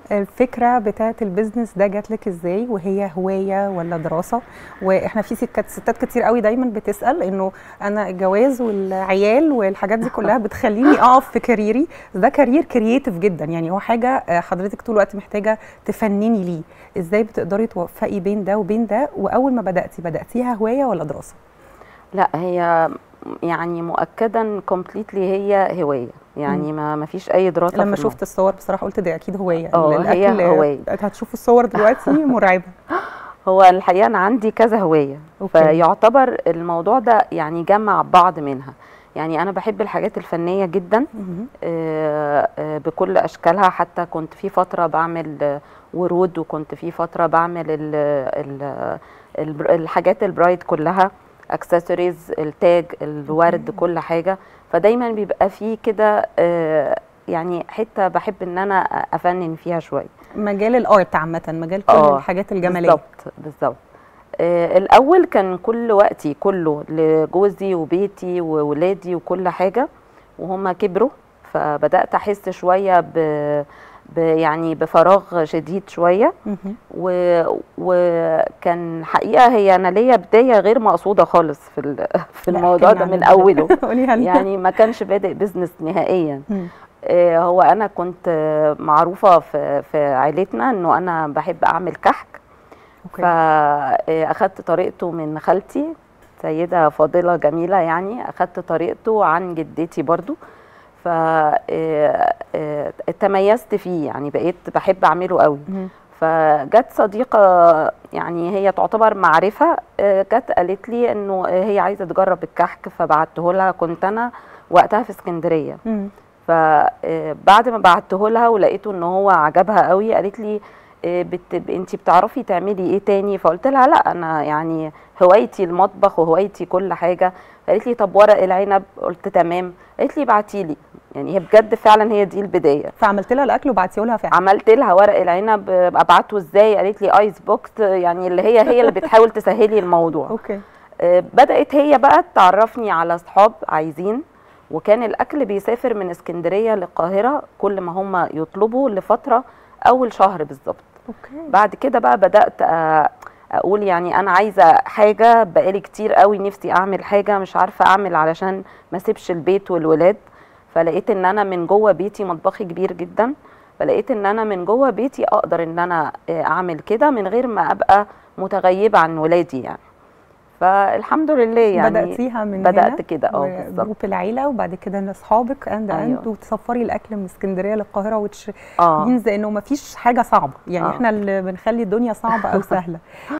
الفكره بتاعه البيزنس ده جات لك ازاي وهي هوايه ولا دراسه واحنا في ستات ستات كتير قوي دايما بتسال انه انا الجواز والعيال والحاجات دي كلها بتخليني اقف في كاريري ده كارير كرييتيف جدا يعني هو حاجه حضرتك طول الوقت محتاجه تفنني ليه ازاي بتقدري توفقي بين ده وبين ده واول ما بداتي بداتيها هوايه ولا دراسه لا هي يعني مؤكدا كومبليتلي هي هوايه يعني ما ما فيش اي دراسه لما في شفت الصور بصراحه قلت ده اكيد هوايه اه هي الأكل- هواية. هتشوفوا الصور دلوقتي مرعبه هو الحقيقه انا عندي كذا هوايه أوكي. فيعتبر الموضوع ده يعني جمع بعض منها يعني انا بحب الحاجات الفنيه جدا مهم. آه، آه، بكل اشكالها حتى كنت في فتره بعمل آه، ورود وكنت في فتره بعمل ال ال ال الحاجات البرايد كلها اكسسوارز التاج الورد كل حاجه فدايما بيبقى في كده آه، يعني حته بحب ان انا افنن فيها شويه مجال الارت عامه مجال كل آه، الحاجات الجماليه بالظبط بالظبط آه الاول كان كل وقتي كله لجوزي وبيتي وولادي وكل حاجه وهم كبروا فبدات احس شويه ب ب- يعني بفراغ شديد شويه مهم. و... وكان حقيقه هي انا ليا بدايه غير مقصوده خالص في ال- في لا، الموضوع احكي ده لي من عن البداية. اوله قوليها لنا. يعني ما كانش بادئ بزنس نهائيا مم. آه، هو انا كنت آه، معروفه في في عيلتنا انه انا بحب اعمل كحك أوكي. فاخدت طريقته من خالتي سيده فاضله جميله يعني اخدت طريقته عن جدتي برضو ف آه، آه، تميزت فيه يعني بقيت بحب اعمله قوي مهم. فجت صديقه يعني هي تعتبر معرفه آه، جت قالت لي انه هي عايزه تجرب الكحك فبعته لها كنت انا وقتها في اسكندريه مم. فبعد ما بعته لها ولقيته ان هو عجبها قوي قالت لي آه، بت... انت بتعرفي تعملي ايه تاني فقلت لها لا انا يعني هوايتي المطبخ وهوايتي كل حاجه قالت لي طب ورق العنب قلت تمام قالت لي ابعتي لي يعني هي بجد فعلا هي دي البدايه فعملت لها الاكل وبعتيه لها فعلا عملت لها ورق العنب آه، ابعته ازاي قالت لي ايس بوكس يعني اللي هي هي اللي بتحاول تسهلي الموضوع اوكي آه، بدأت هي بقى تعرفني على اصحاب عايزين وكان الاكل بيسافر من اسكندريه للقاهره كل ما هم يطلبوا لفتره اول شهر بالظبط اوكي بعد كده بقى بدات آه، اقول يعني انا عايزه حاجه بقالي كتير قوي نفسي اعمل حاجه مش عارفه اعمل علشان ما اسيبش البيت والولاد فلقيت ان انا من جوه بيتي مطبخي كبير جدا فلقيت ان انا من جوه بيتي اقدر ان انا آه، اعمل كده من غير ما ابقى متغيبه عن ولادي يعني فالحمد لله يعني بداتيها من بدات هنا كده اه بالظبط جروب العيله وبعد كده ان اصحابك اند أيوة. اند وتسفري الاكل من اسكندريه للقاهره وتش اه means انه ما فيش حاجه صعبه يعني آه. احنا اللي بنخلي الدنيا صعبه او سهله